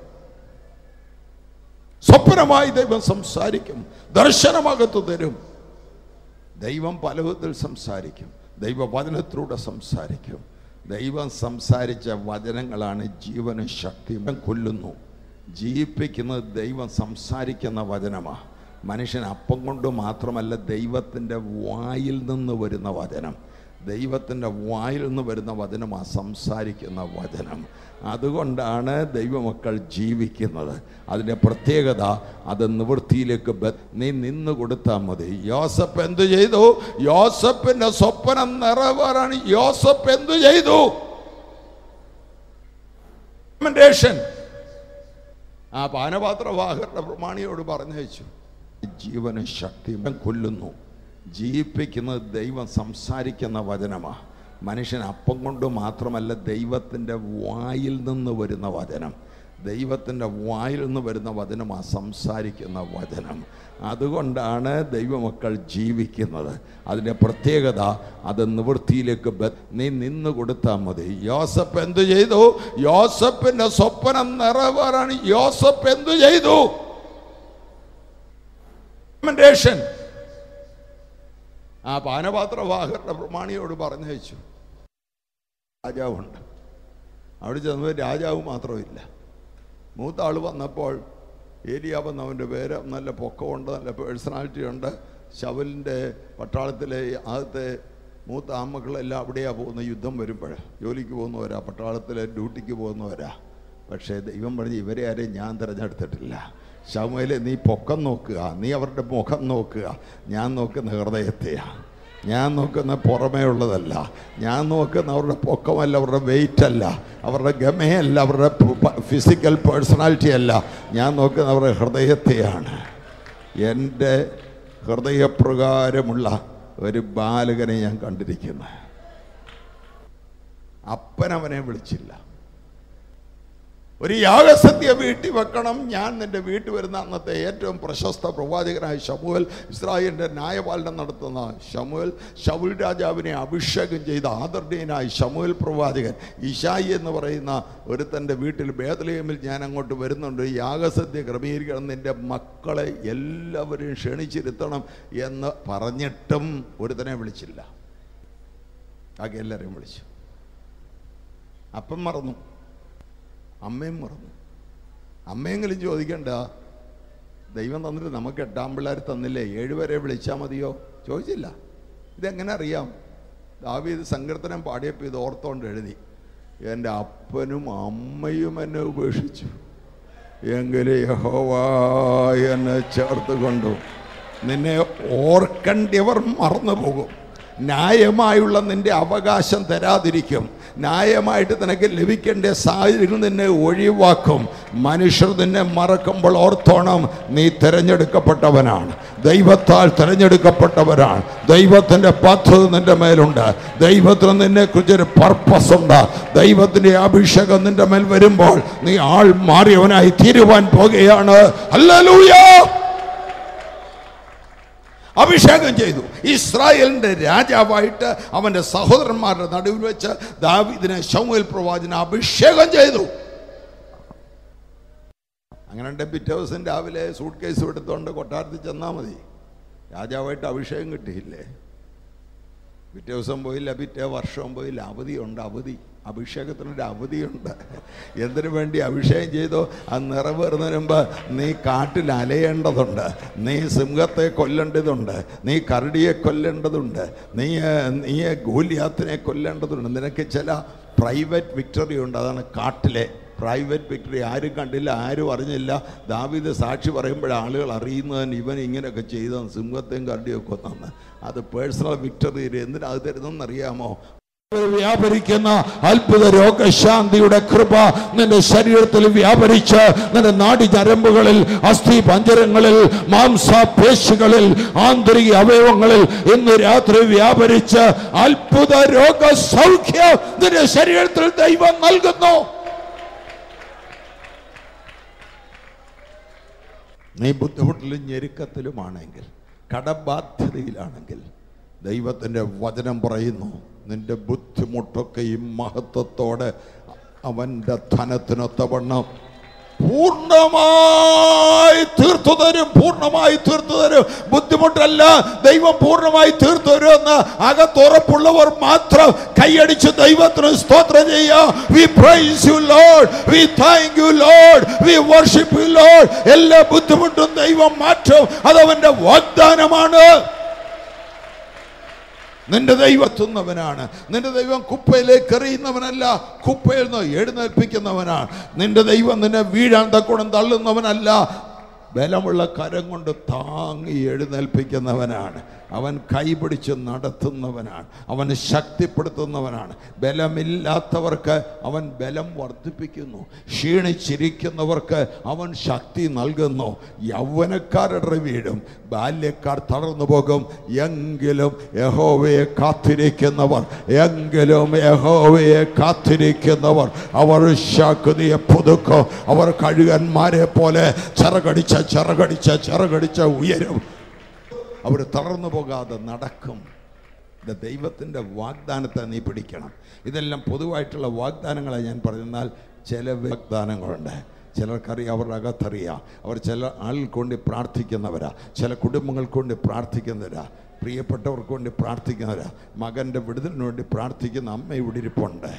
സ്വപ്നമായി ദൈവം സംസാരിക്കും ദർശനമകത്ത് തരും ദൈവം പല വിധത്തിൽ സംസാരിക്കും ദൈവവചനത്തിലൂടെ സംസാരിക്കും ദൈവം സംസാരിച്ച വചനങ്ങളാണ് ജീവനും ശക്തിയും കൊല്ലുന്നു ജീവിപ്പിക്കുന്നത് ദൈവം സംസാരിക്കുന്ന വചനമാണ് മനുഷ്യൻ അപ്പം കൊണ്ട് മാത്രമല്ല ദൈവത്തിൻ്റെ വായിൽ നിന്ന് വരുന്ന വചനം ദൈവത്തിൻ്റെ വായിൽ നിന്ന് വരുന്ന വചനമാണ് സംസാരിക്കുന്ന വചനം അതുകൊണ്ടാണ് ദൈവമക്കൾ ജീവിക്കുന്നത് അതിൻ്റെ പ്രത്യേകത അത് നിവൃത്തിയിലേക്ക് ബ- നീ നിന്ന് കൊടുത്താൽ മതി യോസഫ് എന്തു ചെയ്തു യോസഫിൻ്റെ സ്വപ്നം നിറവേറാൻ യോസഫ് എന്തു ചെയ്തു Recommendation. ആ പാനപാത്രവാഹരുടെ പ്രമാണിയോട് പറഞ്ഞയച്ചു ജീവനും ശക്തിയും കൊല്ലുന്നു ജീവിപ്പിക്കുന്നത് ദൈവം സംസാരിക്കുന്ന വചനമാണ് മനുഷ്യൻ അപ്പം കൊണ്ട് മാത്രമല്ല ദൈവത്തിൻ്റെ വായിൽ നിന്ന് വരുന്ന വചനം ദൈവത്തിൻ്റെ വായിൽ നിന്ന് വരുന്ന വചനമാണ് സംസാരിക്കുന്ന വചനം അതുകൊണ്ടാണ് ദൈവമക്കൾ ജീവിക്കുന്നത് അതിൻ്റെ പ്രത്യേകത അത് നിവൃത്തിയിലേക്ക് ബ- നീ നിന്ന് കൊടുത്താൽ മതി യോസഫ് എന്തു ചെയ്തു യോസഫിൻ്റെ സ്വപ്നം നിറവേറാൻ യോസഫ് എന്തു ചെയ്തു Recommendation. ആ പാനപാത്രവാഹരുടെ പ്രമാണിയോട് പറഞ്ഞയച്ചു രാജാവുണ്ട് അവിടെ ചെന്നപ്പോൾ രാജാവ് മാത്രമില്ല മൂത്ത ആൾ വന്നപ്പോൾ ഏരിയ വന്നവൻ്റെ പേര് നല്ല പൊക്കമുണ്ട് നല്ല പേഴ്സണാലിറ്റി ഉണ്ട് ശവലിൻ്റെ പട്ടാളത്തിലെ ആദ്യത്തെ മൂത്ത ആമക്കളെല്ലാം അവിടെയാണ് പോകുന്ന യുദ്ധം വരുമ്പോൾ ജോലിക്ക് പോകുന്നവരാ പട്ടാളത്തിലെ ഡ്യൂട്ടിക്ക് പോകുന്നവരാ പക്ഷേ ദൈവം പറഞ്ഞ് ഇവരെ ആരെയും ഞാൻ തിരഞ്ഞെടുത്തിട്ടില്ല ശവയിലെ നീ പൊക്കം നോക്കുക നീ അവരുടെ മുഖം നോക്കുക ഞാൻ നോക്കുന്ന ഹൃദയത്തെയാണ് ഞാൻ നോക്കുന്ന പുറമേ ഉള്ളതല്ല ഞാൻ നോക്കുന്ന അവരുടെ പൊക്കമല്ല അവരുടെ വെയിറ്റ് അല്ല അവരുടെ ഗമയല്ല അവരുടെ ഫിസിക്കൽ പേഴ്സണാലിറ്റി അല്ല ഞാൻ നോക്കുന്ന അവരുടെ ഹൃദയത്തെയാണ് എൻ്റെ ഹൃദയപ്രകാരമുള്ള ഒരു ബാലകനെ ഞാൻ കണ്ടിരിക്കുന്നത് അപ്പനവനെ വിളിച്ചില്ല ഒരു യാഗസദ്യ വീട്ടിൽ വെക്കണം ഞാൻ നിന്റെ വീട്ടിൽ വരുന്ന അന്നത്തെ ഏറ്റവും പ്രശസ്ത പ്രവാചകനായ ഷമുവൽ ഇസ്രായേലിൻ്റെ ന്യായപാലനം നടത്തുന്ന ഷമുവൽ ഷമുൽ രാജാവിനെ അഭിഷേകം ചെയ്ത ആദരണീയനായ ഷമുവൽ പ്രവാചകൻ ഇഷായി എന്ന് പറയുന്ന ഒരുത്തൻ്റെ വീട്ടിൽ ബേദലയമിൽ ഞാൻ അങ്ങോട്ട് വരുന്നുണ്ട് യാഗസദ്യ ക്രമീകരിക്കണം നിൻ്റെ മക്കളെ എല്ലാവരെയും ക്ഷണിച്ചിരുത്തണം എന്ന് പറഞ്ഞിട്ടും ഒരുത്തനെ വിളിച്ചില്ല ആകെ എല്ലാവരെയും വിളിച്ചു അപ്പം മറന്നു അമ്മയും മറന്നു അമ്മയെങ്കിലും ചോദിക്കണ്ട ദൈവം തന്നിട്ട് നമുക്ക് എട്ടാം പിള്ളേർ തന്നില്ലേ ഏഴുവരെ വിളിച്ചാൽ മതിയോ ചോദിച്ചില്ല ഇതെങ്ങനെ അറിയാം ദാവീദ് സങ്കീർത്തനം പാടിയപ്പോൾ ഇത് ഓർത്തോണ്ട് എഴുതി എൻ്റെ അപ്പനും അമ്മയും എന്നെ ഉപേക്ഷിച്ചു എങ്കിലും യഹോവ എന്നെ ചേർത്ത് കൊണ്ടു നിന്നെ ഓർക്കേണ്ടവർ മറന്നു പോകും ന്യായമായുള്ള നിന്റെ അവകാശം തരാതിരിക്കും ന്യായമായിട്ട് നിനക്ക് ലഭിക്കേണ്ട സാഹചര്യങ്ങൾ നിന്നെ ഒഴിവാക്കും മനുഷ്യർ നിന്നെ മറക്കുമ്പോൾ ഓർത്തോണം നീ തിരഞ്ഞെടുക്കപ്പെട്ടവനാണ് ദൈവത്താൽ തിരഞ്ഞെടുക്കപ്പെട്ടവരാണ് ദൈവത്തിൻ്റെ പദ്ധതി നിന്റെ മേലുണ്ട് ദൈവത്തിന് നിന്നെ കുറിച്ചൊരു പർപ്പസ് ഉണ്ട് ദൈവത്തിൻ്റെ അഭിഷേകം നിന്റെ മേൽ വരുമ്പോൾ നീ ആൾ മാറിയവനായി തീരുവാൻ പോകുകയാണ് അല്ലൂയ അഭിഷേകം ചെയ്തു ഇസ്രായേലിന്റെ രാജാവായിട്ട് അവന്റെ സഹോദരന്മാരുടെ നടുവിൽ വെച്ച് ദാവീദിനെ ശമുവേൽ പ്രവാചന അഭിഷേകം ചെയ്തു അങ്ങനെ ഉണ്ട് പിറ്റേ ദിവസം രാവിലെ സൂട്ട് കേസ് എടുത്തുകൊണ്ട് കൊട്ടാരത്തിൽ ചെന്നാൽ മതി രാജാവായിട്ട് അഭിഷേകം കിട്ടിയില്ലേ പിറ്റേ ദിവസം പോയില്ല പിറ്റേ വർഷം പോയില്ല അവധിയുണ്ട് അവധി അഭിഷേകത്തിനൊരു അവധിയുണ്ട് എന്തിനു വേണ്ടി അഭിഷേകം ചെയ്തോ അത് നിറവേറുന്നതിന് മുമ്പ് നീ കാട്ടിൽ അലയേണ്ടതുണ്ട് നീ സിംഹത്തെ കൊല്ലേണ്ടതുണ്ട് നീ കരടിയെ കൊല്ലേണ്ടതുണ്ട് നീ നീ ഗോലിയാത്തിനെ കൊല്ലേണ്ടതുണ്ട് നിനക്ക് ചില പ്രൈവറ്റ് വിക്ടറി ഉണ്ട് അതാണ് കാട്ടിലെ പ്രൈവറ്റ് വിക്ടറി ആരും കണ്ടില്ല ആരും അറിഞ്ഞില്ല ദാവീദ് സാക്ഷി പറയുമ്പോൾ ആളുകൾ അറിയുന്നതിന് ഇവൻ ഇങ്ങനെയൊക്കെ ചെയ്തെന്ന് സിംഹത്തെയും കരടിയൊക്കെ കൊന്നെന്ന് അത് പേഴ്സണൽ വിക്ടറി എന്തിനാ അത് തരുന്നെന്നറിയാമോ വ്യാപരിക്കുന്ന അത്ഭുത രോഗശാന്തിയുടെ കൃപ നിന്റെ ശരീരത്തിൽ വ്യാപരിച്ച് നിന്റെ നാടി ഞരമ്പുകളിൽ അസ്ഥി പഞ്ചരങ്ങളിൽ മാംസപേശികളിൽ ആന്തരിക അവയവങ്ങളിൽ ഇന്ന് രാത്രി വ്യാപരിച്ച് അത്ഭുത രോഗ സൗഖ്യം നിന്റെ ശരീരത്തിൽ ദൈവം നൽകുന്നു നീ ബുദ്ധിമുട്ടിലും ഞെരുക്കത്തിലുമാണെങ്കിൽ കടബാധ്യതയിലാണെങ്കിൽ ദൈവത്തിൻ്റെ വചനം പറയുന്നു നിന്റെ ബുദ്ധിമുട്ടൊക്കെയും മഹത്വത്തോടെ അവൻ്റെ ധനത്തിനൊത്തവണ്ണം പൂർണ്ണമായി തീർത്തു തരും പൂർണ്ണമായി തീർത്തു തരും ബുദ്ധിമുട്ടല്ല ദൈവം പൂർണ്ണമായി തീർത്തു തരുമെന്ന് അകത്തുറപ്പുള്ളവർ മാത്രം കൈയടിച്ച് ദൈവത്തിന് സ്തോത്രം ചെയ്യാം we praise you lord we thank you lord we worship you lord എല്ലാ ബുദ്ധിമുട്ടും ദൈവം മാറ്റും അതവന്റെ വാഗ്ദാനമാണ് നിന്റെ ദൈവത്തുന്നവനാണ് നിന്റെ ദൈവം കുപ്പയിലേക്ക് എറിയുന്നവനല്ല കുപ്പയിൽ നിന്ന് എഴുന്നേൽപ്പിക്കുന്നവനാണ് നിന്റെ ദൈവം നിന്നെ വീഴാൻ തക്കോണം തള്ളുന്നവനല്ല ബലമുള്ള കരം കൊണ്ട് താങ്ങി എഴുന്നേൽപ്പിക്കുന്നവനാണ് അവൻ കൈപിടിച്ച് നടത്തുന്നവനാണ് അവന് ശക്തിപ്പെടുത്തുന്നവനാണ് ബലമില്ലാത്തവർക്ക് അവൻ ബലം വർദ്ധിപ്പിക്കുന്നു ക്ഷീണിച്ചിരിക്കുന്നവർക്ക് അവൻ ശക്തി നൽകുന്നു യൗവനക്കാരുടെ വീഴും ബാല്യക്കാർ തളർന്നു പോകും എങ്കിലും യഹോവയെ കാത്തിരിക്കുന്നവർ എങ്കിലും യഹോവയെ കാത്തിരിക്കുന്നവർ അവർ ശക്തിയെ പുതുക്കും അവർ കഴുകന്മാരെ പോലെ ചിറകടിച്ച ചിറകടിച്ച ചിറകടിച്ച ഉയരും അവർ തളർന്നു പോകാതെ നടക്കും ഇത് ദൈവത്തിൻ്റെ വാഗ്ദാനത്തെ നീ പിടിക്കണം ഇതെല്ലാം പൊതുവായിട്ടുള്ള വാഗ്ദാനങ്ങളെ ഞാൻ പറഞ്ഞാൽ ചില വാഗ്ദാനങ്ങളുണ്ട് ചിലർക്കറിയാം അവരുടെ അകത്തറിയാം അവർ ചില ആളുകൾക്ക് വേണ്ടി പ്രാർത്ഥിക്കുന്നവരാ ചില കുടുംബങ്ങൾക്ക് വേണ്ടി പ്രാർത്ഥിക്കുന്നവരാ പ്രിയപ്പെട്ടവർക്ക് വേണ്ടി പ്രാർത്ഥിക്കുന്നവരാ മകൻ്റെ വിടുതലിന് വേണ്ടി പ്രാർത്ഥിക്കുന്ന അമ്മ ഇവിടെ ഇരിപ്പുണ്ട്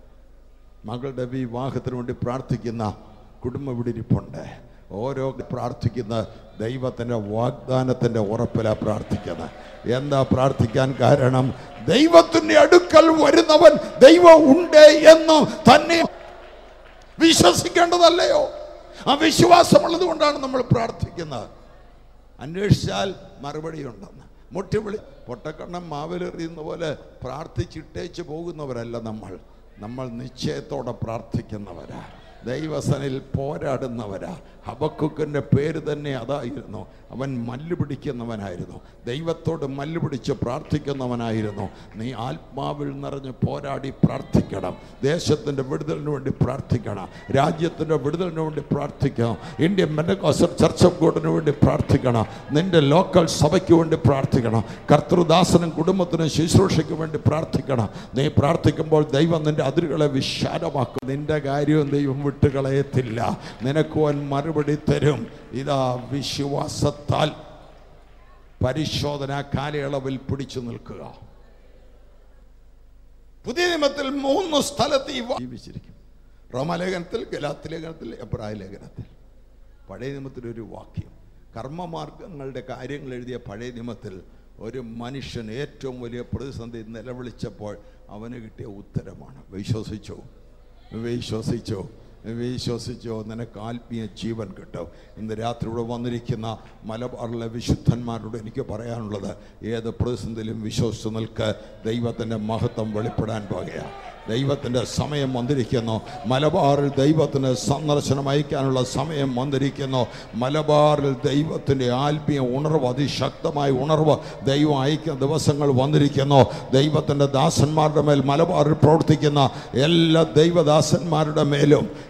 മകളുടെ വിവാഹത്തിന് വേണ്ടി പ്രാർത്ഥിക്കുന്ന കുടുംബം ഇവിടെ ഇരിപ്പുണ്ട് ഓരോ പ്രാർത്ഥിക്കുന്ന ദൈവത്തിൻ്റെ വാഗ്ദാനത്തിൻ്റെ ഉറപ്പിലാണ് പ്രാർത്ഥിക്കുന്നത് എന്താ പ്രാർത്ഥിക്കാൻ കാരണം ദൈവത്തിൻ്റെ അടുക്കൽ വരുന്നവൻ ദൈവം ഉണ്ട് എന്ന് തന്നെ വിശ്വസിക്കേണ്ടതല്ലയോ ആ വിശ്വാസമുള്ളത് കൊണ്ടാണ് നമ്മൾ പ്രാർത്ഥിക്കുന്നത് അന്വേഷിച്ചാൽ മറുപടി ഉണ്ടെന്ന് മുട്ടിവിളി പൊട്ടക്കണ്ണം മാവിലെറിയുന്ന പോലെ പ്രാർത്ഥിച്ചിട്ടേച്ച് പോകുന്നവരല്ല നമ്മൾ നമ്മൾ നിശ്ചയത്തോടെ പ്രാർത്ഥിക്കുന്നവരാ ദൈവസനിൽ പോരാടുന്നവരാ ഹബക്കുക്കിൻ്റെ പേര് തന്നെ അതായിരുന്നു അവൻ മല്ല് പിടിക്കുന്നവനായിരുന്നു ദൈവത്തോട് മല്ല് പിടിച്ച് പ്രാർത്ഥിക്കുന്നവനായിരുന്നു നീ ആത്മാവിൽ നിറഞ്ഞ് പോരാടി പ്രാർത്ഥിക്കണം ദേശത്തിൻ്റെ വിടുതലിന് വേണ്ടി പ്രാർത്ഥിക്കണം രാജ്യത്തിൻ്റെ വിടുതലിന് വേണ്ടി പ്രാർത്ഥിക്കണം ഇന്ത്യൻ മെനക്കോസർ ചർച്ച് ഓഫ് ഗോഡിന് വേണ്ടി പ്രാർത്ഥിക്കണം നിന്റെ ലോക്കൽ സഭയ്ക്ക് വേണ്ടി പ്രാർത്ഥിക്കണം കർത്തൃദാസനും കുടുംബത്തിനും ശുശ്രൂഷയ്ക്ക് വേണ്ടി പ്രാർത്ഥിക്കണം നീ പ്രാർത്ഥിക്കുമ്പോൾ ദൈവം നിന്റെ അതിരുകളെ വിശാലമാക്കും നിന്റെ കാര്യവും ദൈവം വിട്ടുകളയത്തില്ല നിനക്ക് അവൻ മറുപടി തരും ഇതാ വിശ്വാസത്താൽ പരിശോധന കാലയളവിൽ പിടിച്ചു നിൽക്കുക പുതിയ നിയമത്തിൽ മൂന്ന് സ്ഥലത്ത് ഈ വാ- ജീവിച്ചിരിക്കും റോമാലേഖനത്തിൽ ഗലാത്ത് ലേഖനത്തിൽ എബ്രായ ലേഖനത്തിൽ പഴയ നിയമത്തിൽ ഒരു വാക്യം കർമ്മമാർഗങ്ങളുടെ കാര്യങ്ങൾ എഴുതിയ പഴയ നിയമത്തിൽ ഒരു മനുഷ്യൻ ഏറ്റവും വലിയ പ്രതിസന്ധി നിലവിളിച്ചപ്പോൾ അവന് കിട്ടിയ ഉത്തരമാണ് വിശ്വസിച്ചോ വിശ്വസിച്ചോ വിശ്വസിച്ചോ നിനക്ക് ആത്മീയ ജീവൻ കിട്ടും ഇന്ന് രാത്രി ഇവിടെ വന്നിരിക്കുന്ന മലബാറിലെ വിശുദ്ധന്മാരോട് എനിക്ക് പറയാനുള്ളത് ഏത് പ്രതിസന്ധിയിലും വിശ്വസിച്ച് നിൽക്ക് ദൈവത്തിൻ്റെ മഹത്വം വെളിപ്പെടാൻ പോകുകയാണ് ദൈവത്തിൻ്റെ സമയം വന്നിരിക്കുന്നു മലബാറിൽ ദൈവത്തിന് സന്ദർശനം അയക്കാനുള്ള സമയം വന്നിരിക്കുന്നു മലബാറിൽ ദൈവത്തിൻ്റെ ആത്മീയ ഉണർവ് അതിശക്തമായ ഉണർവ് ദൈവം അയക്കുന്ന ദിവസങ്ങൾ വന്നിരിക്കുന്നു ദൈവത്തിൻ്റെ ദാസന്മാരുടെ മേൽ മലബാറിൽ പ്രവർത്തിക്കുന്ന എല്ലാ ദൈവദാസന്മാരുടെ മേലും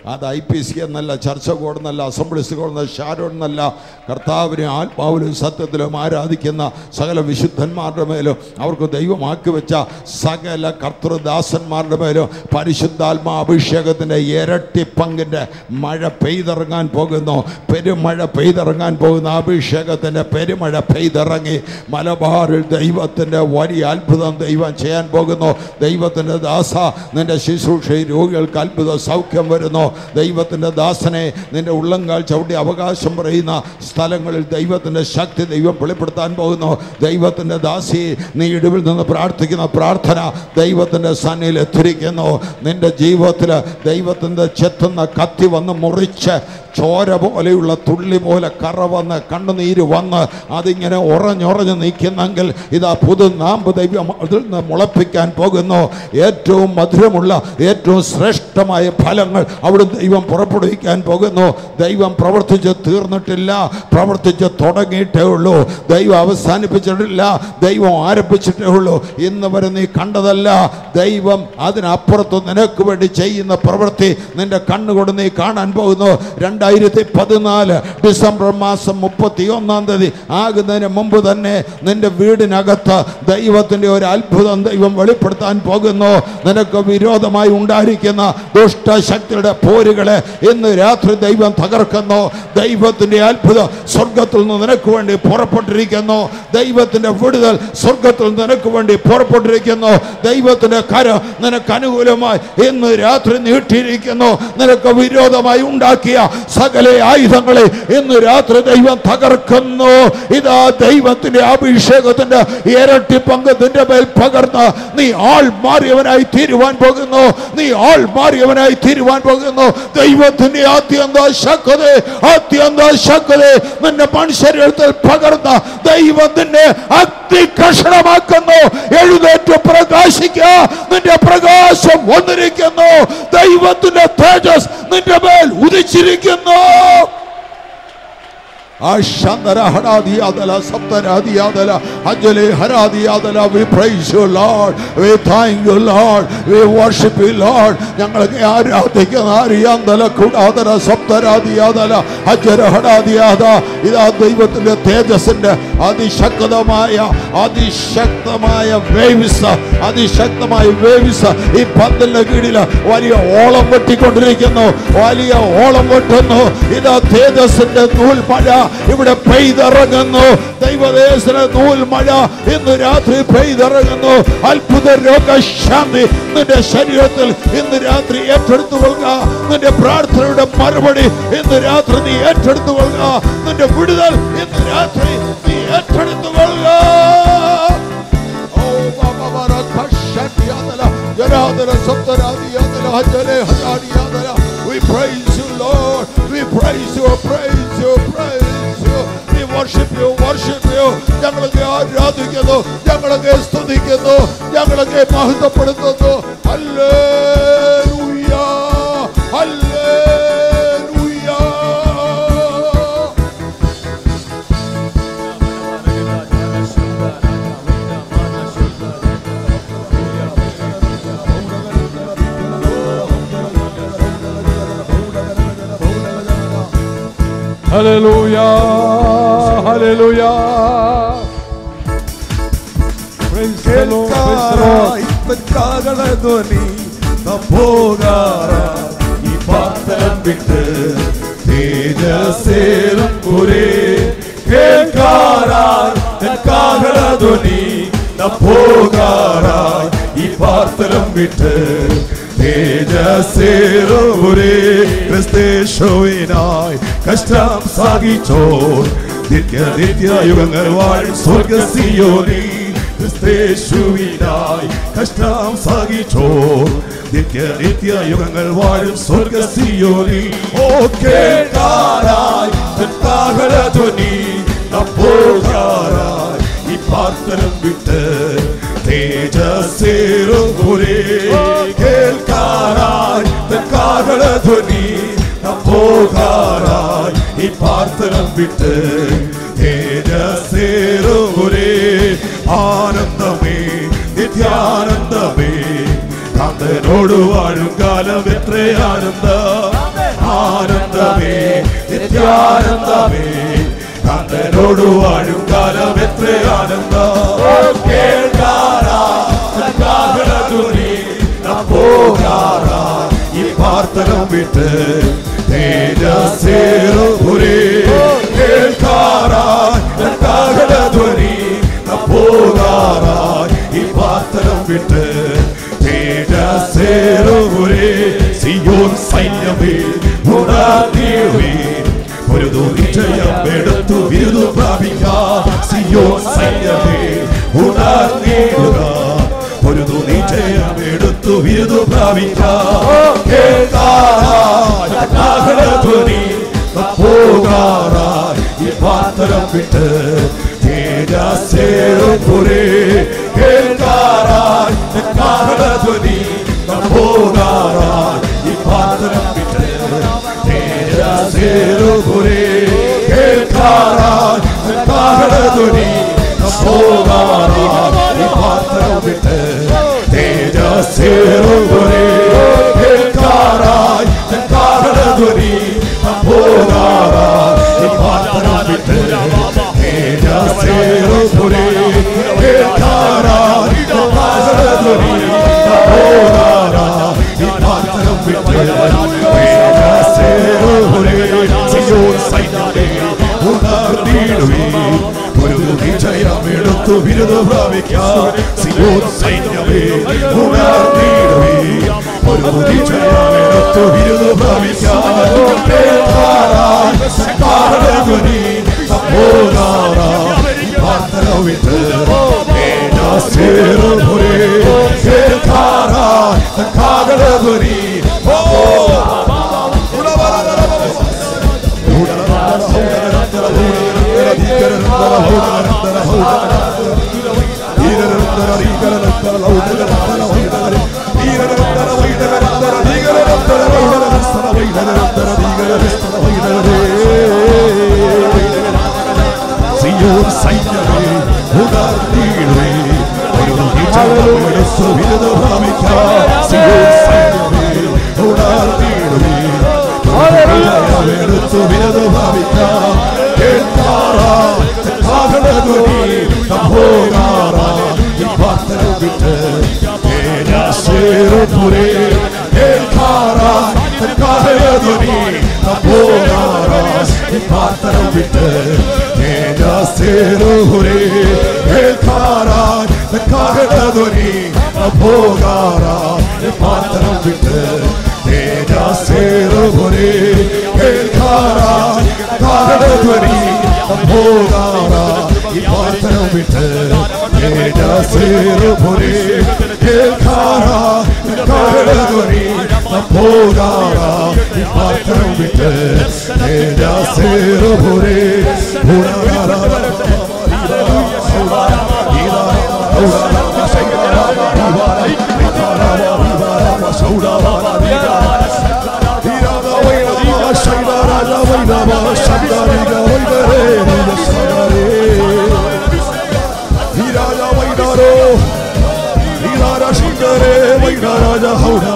അത് ഐ പി സി എന്നല്ല ചർച്ച കോടെന്നല്ല അസംബ്ലീസ് കോടെന്നല്ല ഷാരോൺ എന്നല്ല കർത്താവിനെ ആത്മാവിലും സത്യത്തിലും ആരാധിക്കുന്ന സകല വിശുദ്ധന്മാരുടെ മേലും അവർക്ക് ദൈവമാക്കി വെച്ച സകല കർത്തൃദാസന്മാരുടെ മേലും പരിശുദ്ധാത്മാ അഭിഷേകത്തിൻ്റെ ഇരട്ടി പങ്കിൻ്റെ മഴ പെയ്തിറങ്ങാൻ പോകുന്നു പെരുമഴ പെയ്തിറങ്ങാൻ പോകുന്ന അഭിഷേകത്തിൻ്റെ പെരുമഴ പെയ്തിറങ്ങി മലബാറിൽ ദൈവത്തിൻ്റെ വലിയ അത്ഭുതം ദൈവം ചെയ്യാൻ പോകുന്നു ദൈവത്തിൻ്റെ ദാസ നിന്റെ ശുശ്രൂഷയിൽ രോഗികൾക്ക് അത്ഭുത സൗഖ്യം വരുന്നു ദൈവത്തിൻ്റെ ദാസനെ നിന്റെ ഉള്ളങ്കാൽ ചവിട്ടി അവകാശം പറയുന്ന സ്ഥലങ്ങളിൽ ദൈവത്തിൻ്റെ ശക്തി ദൈവം വെളിപ്പെടുത്താൻ പോകുന്നു ദൈവത്തിൻ്റെ ദാസി നീ ഇടിവിൽ നിന്ന് പ്രാർത്ഥിക്കുന്ന പ്രാർത്ഥന ദൈവത്തിൻ്റെ സന്നിയിൽ എത്തിരിക്കുന്നു നിന്റെ ജീവിതത്തിൽ ദൈവത്തിൻ്റെ ചെത്തുന്ന കത്തി വന്ന് മുറിച്ച് ചോര പോലെയുള്ള തുള്ളി പോലെ കറ വന്ന് കണ്ണുനീര് വന്ന് അതിങ്ങനെ ഉറഞ്ഞുറഞ്ഞ് നിൽക്കുന്നെങ്കിൽ ഇതാ പുതു നാമ്പ് ദൈവം അതിൽ നിന്ന് മുളപ്പിക്കാൻ പോകുന്നു ഏറ്റവും മധുരമുള്ള ഏറ്റവും ശ്രേഷ്ഠമായ ഫലങ്ങൾ അവിടെ ദൈവം പുറപ്പെടുവിക്കാൻ പോകുന്നു ദൈവം പ്രവർത്തിച്ച് തീർന്നിട്ടില്ല പ്രവർത്തിച്ച് തുടങ്ങിയിട്ടേ ഉള്ളൂ ദൈവം അവസാനിപ്പിച്ചിട്ടില്ല ദൈവം ആരംഭിച്ചിട്ടേ ഉള്ളൂ ഇന്ന് വരെ നീ കണ്ടതല്ല ദൈവം അതിനപ്പുറത്ത് നിനക്ക് വേണ്ടി ചെയ്യുന്ന പ്രവൃത്തി നിന്റെ കണ്ണുകൊണ്ട് നീ കാണാൻ പോകുന്നു രണ്ടായിരത്തി പതിനാല് ഡിസംബർ മാസം മുപ്പത്തി ഒന്നാം തീയതി ആകുന്നതിന് മുമ്പ് തന്നെ നിന്റെ വീടിനകത്ത് ദൈവത്തിൻ്റെ ഒരു അത്ഭുതം ദൈവം വെളിപ്പെടുത്താൻ പോകുന്നു നിനക്ക് വിരോധമായി ഉണ്ടായിരിക്കുന്ന ദുഷ്ടശക്തിയുടെ പോരുകളെ ഇന്ന് രാത്രി ദൈവം തകർക്കുന്നു ദൈവത്തിൻ്റെ അത്ഭുതം സ്വർഗത്തിൽ നിന്ന് നിനക്ക് വേണ്ടി പുറപ്പെട്ടിരിക്കുന്നു ദൈവത്തിൻ്റെ വിടുതൽ സ്വർഗത്തിൽ നിന്ന് നിനക്ക് വേണ്ടി പുറപ്പെട്ടിരിക്കുന്നു ദൈവത്തിൻ്റെ കര നിനക്ക് അനുകൂലമായി ഇന്ന് രാത്രി നീട്ടിയിരിക്കുന്നു നിനക്ക് വിരോധമായി ഉണ്ടാക്കിയ സകല ആയുധങ്ങളെ ഇന്ന് രാത്രി ദൈവം തകർക്കുന്നു ഇതാ ദൈവത്തിന്റെ അഭിഷേകത്തിന്റെ ഇരട്ടി പങ്ക് നിന്റെ മേൽ പകർന്ന് നീ ആൾ മാറിയവനായി തീരുവാൻ പോകുന്നു നീ ആൾ മാറിയവനായി തീരുവാൻ പോകുന്നു ദൈവത്തിന്റെ ആദ്യന്ത ശക്ത ആദ്യന്ത ശക്ത നിന്റെ മനുഷ്യരെടുത്തിൽ പകർന്ന ദൈവം നിന്നെ അഗ്നി കഷണമാക്കുന്നു എഴുന്നേറ്റ് പ്രകാശിക്കുക നിന്റെ പ്രകാശം വന്നിരിക്കുന്നു ദൈവത്തിന്റെ തേജസ് നിന്റെ മേൽ ഉദിച്ചിരിക്കുന്നു Ashandara Haradiyadala Saptaradiyadala Anjali Haradiyadala We praise you Lord We thank you Lord We worship you Lord ഞങ്ങളെ ആരാധിക്കുന്ന ആരിയാന്തല കുടാതല സപ്തരാദിയാതല അജര ഹടാദിയാത ഇതാ ദൈവത്തിന്റെ തേജസ്സിന്റെ അതിശക്തമായ അതിശക്തമായ വേവിസ അതിശക്തമായ വേവിസ ഈ പന്തലിന്റെ കീഴിൽ വലിയ ഓളം വെട്ടിക്കൊണ്ടിരിക്കുന്നു വലിയ ഓളം വെട്ടുന്നു ഇതാ തേജസ്സിന്റെ നൂൽ മഴ ഇവിടെ പെയ്തിറങ്ങുന്നു ദൈവദേശന നൂൽ മഴ ഇന്ന് രാത്രി പെയ്തിറങ്ങുന്നു അത്ഭുത രോഗശാന്തി നിന്റെ ശരീരത്തിൽ ഇന്ന് രാത്രി ഏറ്റെടുത്തു കൊള്ളുക നിന്റെ പ്രാർത്ഥനയുടെ മറുപടി ഇന്ന് രാത്രി നീ ഏറ്റെടുത്തു കൊള്ളുക നിന്റെ വിടുതൽ ഇന്ന് രാത്രി നീ ഏറ്റെടുത്തു കൊള്ളുക ഓ Baba ബാരാ ജനാദര സപ്തരാദിയാദല ഹജലെ ഹജാരിയാദല We praise you Lord we praise you praise you praise you we worship you worship you ഞങ്ങളൊക്കെ ആരാധിക്കുന്നു ഞങ്ങളൊക്കെ സ്തുതിക്കുന്നു ഞങ്ങളൊക്കെ മഹത്വപ്പെടുത്തുന്നു hallelujah hallelujah Hallelujah. Hallelujah. Praise the Lord. Praise the Lord. ധ്വനി പോകാറ ഈ പാത്രം വിട്ട് തേജസേറും ഒരേ കേൾക്കാറായി കാഹളധ്വനി പോകാറായി ഈ പാത്രം വിട്ട് തേജസേറും ഒരേ ക്രിസ്തേശോവിനായി കഷ്ടം സാഗിച്ചോ നിത്യ നിത്യ യുഗങ്ങൾ വാഴും സ്വർഗസിയോനി ക്രിസ്തേശുവിനായി കഷ്ടം സാഗിച്ചോ നിത്യ നിത്യ യുഗങ്ങൾ വാഴും സ്വർഗസിയോനി ഓ കേൾക്കാറായി ധ്വനി അപ്പോഴാറായി ഈ പാത്രം വിട്ട് തേജസേറും ഒരേ കേൾക്കാറായി ധ്വനി അപ്പോഴാറായി ഈ പാത്രം വിട്ട് തേജസേറും ഒരേ ആനന്ദമേ നിത്യാനന്ദമേ കാന്തനോട് വാഴും കാലം എത്ര ആനന്ദം ആനന്ദമേ നിത്യാനന്ദമേ കണ്ടനോട് വാഴും കാലം എത്ര ആനന്ദം കേൾക്കാറാ കാഹളധ്വനി നാം പോകാറാ ഈ പ്രാർത്ഥനം വിട്ട് തേജസ്സേറുപുരേ കേൾക്കാറാ കാഹളധ്വനി നാം പോകാറാ ഈ പ്രാർത്ഥനം വിട്ട് തേജസ്സേറുപുരേ സിയോൻ സൈന്യമേ ഉണർന്നിടുവേ ഒരു നിശ്ചയം എടുത്തു വിരുദു പ്രാപിക്കാം സിയോ സൈന്യമേ ഉണർന്നിടുക ഒരു നിശ്ചയം എടുത്തു വിരുദു പ്രാപിക്കാം കേൾക്കാറായി പോകാറായി ഈ പാത്രം വിട്ട് തേജസ്സേറുപുരേ കേൾക്കാറായി കാഹളധ്വനി പോകാറായി ഈ പാത്രം വിട്ട് തേജസ്സേറുപുരേ കേൾക്കാറായി കാഹളധ്വനി പോകാറായി ഈ പാത്രം വിട്ട് തേജസ്സേറുപുരേ കേൾക്കാറായി കാഹളധ്വനി പോകാറായി ഈ പാത്രം വിട്ട് തേജസ്സേറുപുരേ കേൾക്കാറായി കാഹളധ്വനി പോകാറായി ഈ പാത്രം വിട്ട് തേജസ്സേറുപുരേ സിയോൻ സൈന്യമേ ഉണർന്നിടുവേ ഒരു നിശ്ചയമെടുത്തു ബിരുദ പ്രാപിക്കാം സിയോൻ സൈന്യമേ ഉണർന്നിടുവേ ഒരു നിശ്ചയമെടുത്തു ബിരുദ പ്രാപിക്കാം കാരണധ്വനി പോകാറാ പ്രാർത്ഥന വിട്ട് തേജസ്സേറുപുരേ കേൾക്കാറാ കാരണധ്വനി സിയോൻ സൈന്യമേ ഉണർന്നിടുവേ ഒരു നിശ്ചയമെടുത്തു വിരുദ പ്രാപിക്കാം സിയോൻ സൈന്യമേ ഉണർന്നിടുവേ എടുത്തു വിരുദ ഭാവിക്കാം കേൾക്കാറാ കാഹളധ്വനി പോകാറാ ഈ പ്രാർത്ഥന വിട്ട് തേജസ്സേറുപുരേ കേൾക്കാറാ കാഹളധ്വനി പോകാറാ ഈ പ്രാർത്ഥന വിട്ട് തേജസ്സേറുപുരേ കേൾക്കാറാ കാഹളധ്വനി പോകാറാ ഈ പ്രാർത്ഥന വിട്ട് തേജസ്സേറുപുരേ കേൾക്കാറാ കാഹളധ്വനി പോകാറാ ഈ പ്രാർത്ഥന വിട്ട് തേജസ്സേറുപുരേ കേൾക്കാറാ കാഹളധ്വനി പോകാറാ ഈ പ്രാർത്ഥന വിട്ട് തേജസ്സേറുപുരേ രാജ ഹൗഡ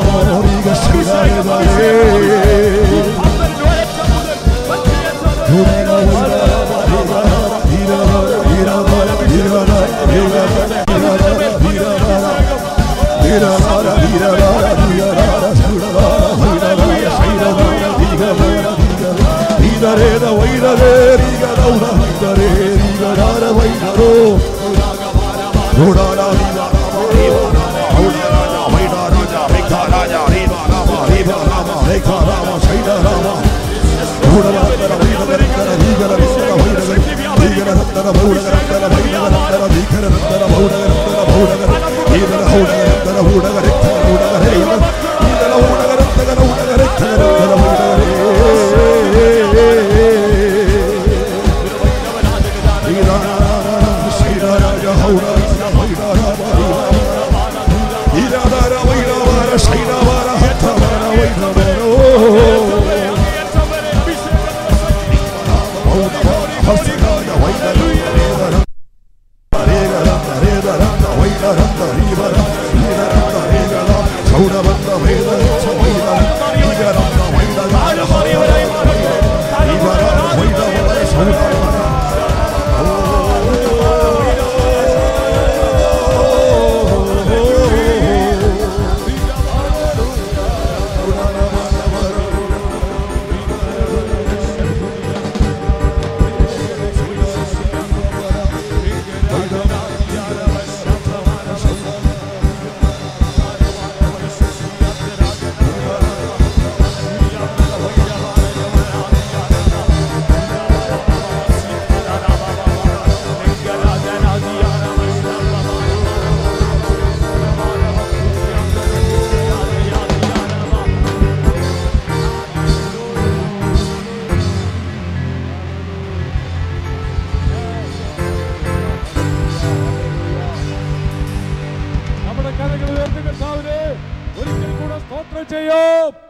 സ്തോത്രം ചെയ്യും